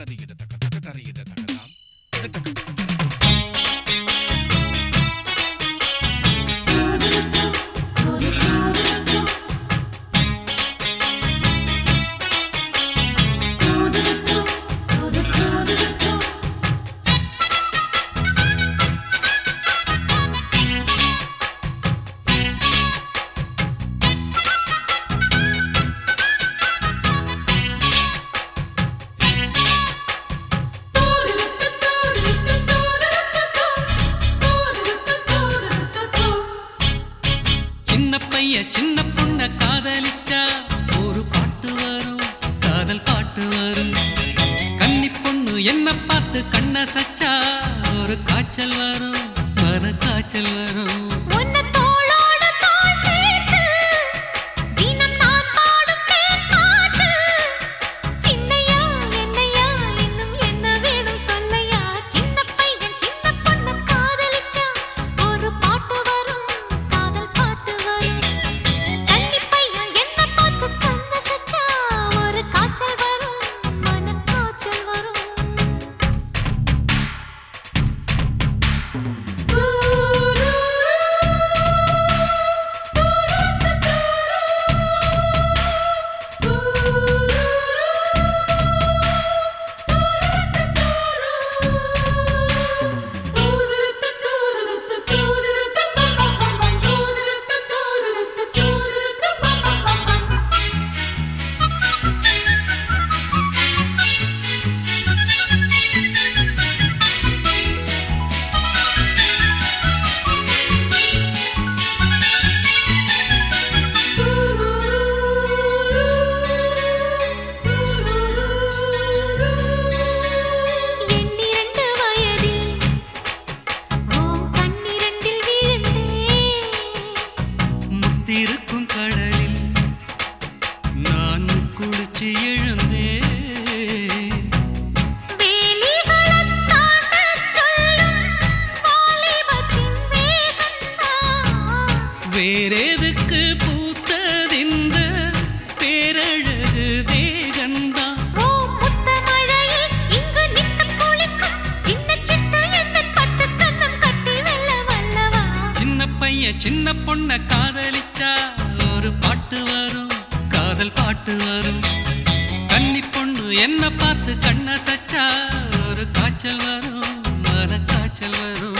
தரிகிட தக்க தக்க தரிகிட தக்கதாம் தக்க தக்க தக்க சின்ன பைய சின்ன பொண்ண காதலிச்சா ஒரு பாட்டு வரும் காதல் பாட்டு வரும் கன்னி பொண்ணு என்ன பார்த்து கண்ண சச்சா ஒரு காய்ச்சல் வரும் மன காய்ச்சல் வரும் உன்னை தோளோடு தோள் சேர்த்து, தினம் நான் பாடும் தேன் பாட்டு. சின்னையா, என்னையா, இன்னும் என்ன வேணும் சொல்லையா? சின்ன பையன் சின்ன பொண்ணு காதலிச்சா, ஒரு பாட்டு வரும், காதல் பாட்டு வரும். கன்னி பையன் என்ன பார்த்து கண்ணசைச்சா, ஒரு காய்ச்சல் வரும், மனக்காய்ச்சல் வரும் எண்ணிரண்டு வயதில் ஓம் கண்ணிரண்டில் விழுந்தேன் முத்திருக்கும் கடலில் நான் குளிச்சு எழுந்தேன் வேலிகளைத் தாண்டச் சொல்லும் வாலிபத்தின் வேகந்தான். வேறெதுக்கு பூத்ததிந்த பேரழகு தேகந்தான் ஓ முத்தமழையில் இங்கு நித்தம் குளிக்கும் சின்ன சிட்டு எந்தன் பட்டுக் கன்னம் கட்டி வெல்ல வல்லவா. சின்ன பையன் சின்ன பொண்ண காதலிச்சா ஒரு பாட்டு வரும் காதல் பாட்டு வரும் கன்னி பொண்ணு என்ன பார்த்து கண்ண சச்சா ஒரு காய்ச்சல் வரும் மன காய்ச்சல் வரும்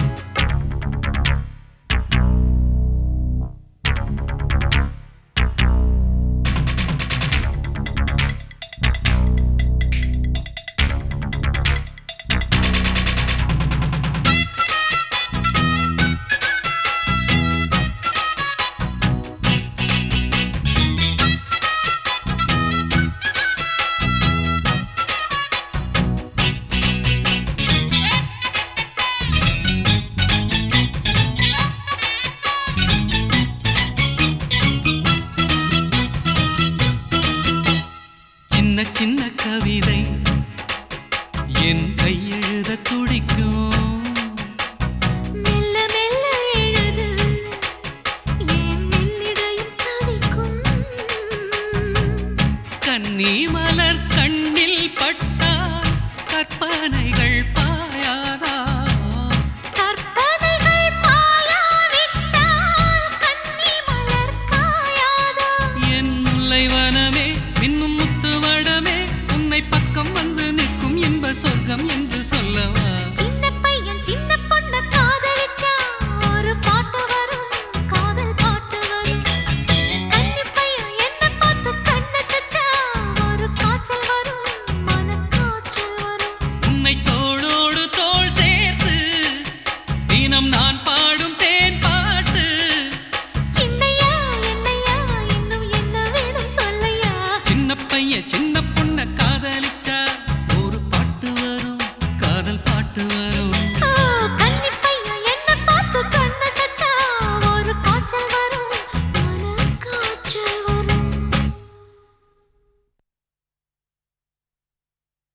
சின்ன சின்ன கவிதை என் கையெழுத துடிக்கும் மெல்ல மெல்ல எழுது என் மெல்லிடையும் தவிக்கும் கன்னி மலர் கண்ணில் பட்டால் கற்பனைகள் பாயாதா கற்பனைகள் பாயாவிட்டால் கன்னி மலர் காயாதா என் முல்லை வனமே மின்னும் முத்து வடமே உன்னை பக்கம் வந்து நிற்கும் இன்ப சொர்க்கம் என்